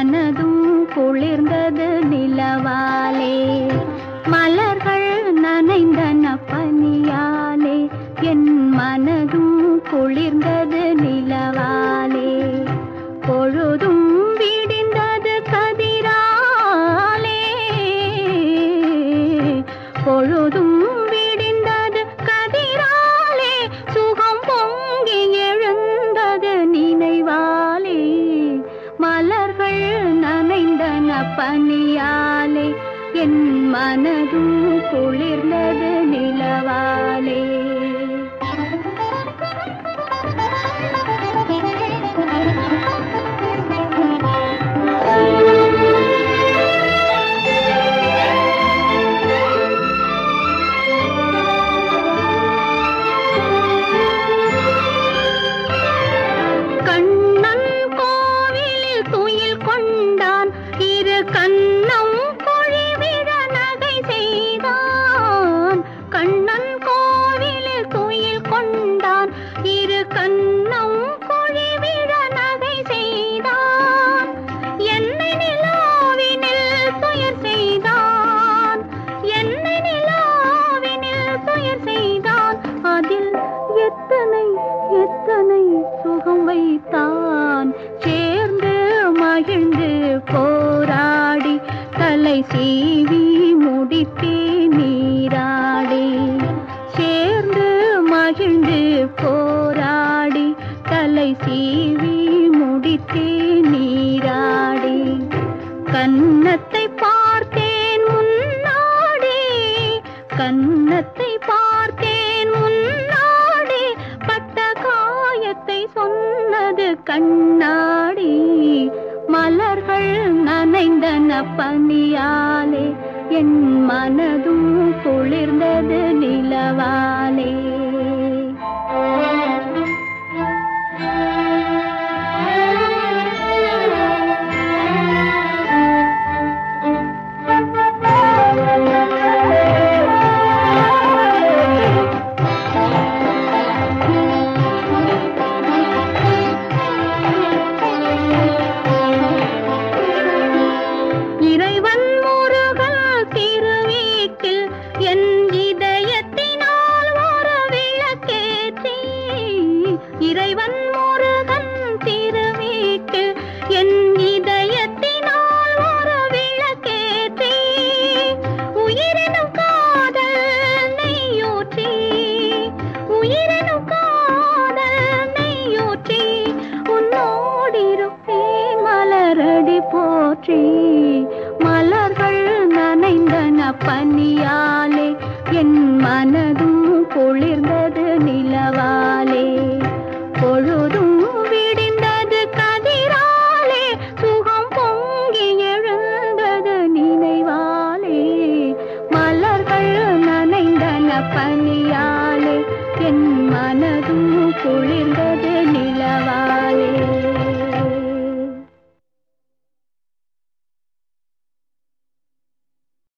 மனதும் குளிர்ந்தது நிலவாலே மலர்கள் நனைந்தன பனியாலே என் மனதும் குளிர்ந்தது நிலவாலே பொழுதும் விடிந்தது கதிராலே பொழுதும் விடிந்தது கதிராலே சுகம் பொங்கி எழுந்தது நினைவாலே மலர்கள் நனைந்தன பனியாலே என் மனதும் குளிர்ந்தது நிலவாலே கண்ணன் கோவிலில் துயில் கொண்டான் இரு கண்ணம் பொழிவிட நகை செய்தான் கண்ணன் கோவிலில் துயில் கொண்டான் இரு கண்ணம் பொழிவிட நகை செய்தான் என்னை நிலாவினில் துயர் செய்தான் என்னை நிலாவினில் துயர் செய்தான் அதில் எத்தனை எத்தனை சுகம் வைத்தான் சேர்ந்து மகிழ்ந்து போராடி தலை சீவி முடித்தே நீராடி சேர்ந்து மகிழ்ந்து போராடி தலை சீவி முடித்தே நீராடி கன்னத்தை பார்த்தேன் முன்னாடி கன்னத்தை பார்த்தேன் முன்னாடி பட்ட காயத்தை சொன்னது கண்ணாடி மலர்கள் நனைந்தன பனியாலே என் மனதும் குளிர்ந்தது நிலவாலே இறைவன் முருகன் திருவீட்டில் என் இதயத்தினால் ஒரு விளக்கேற்றி இறைவன் முருகன் திருவீட்டில் என் இதயத்தினால் ஒரு விளக்கேற்றி உயிரினும் காதல் நெய்யூற்றி உயிரினும் காதல் நெய்யூற்றி உன்னோடிருப்பேன் மலரடி போற்றி மலர்கள் நனைந்தன பனியாலே என் மனதும் குளிர்ந்தது நிலவாலே பொழுதும்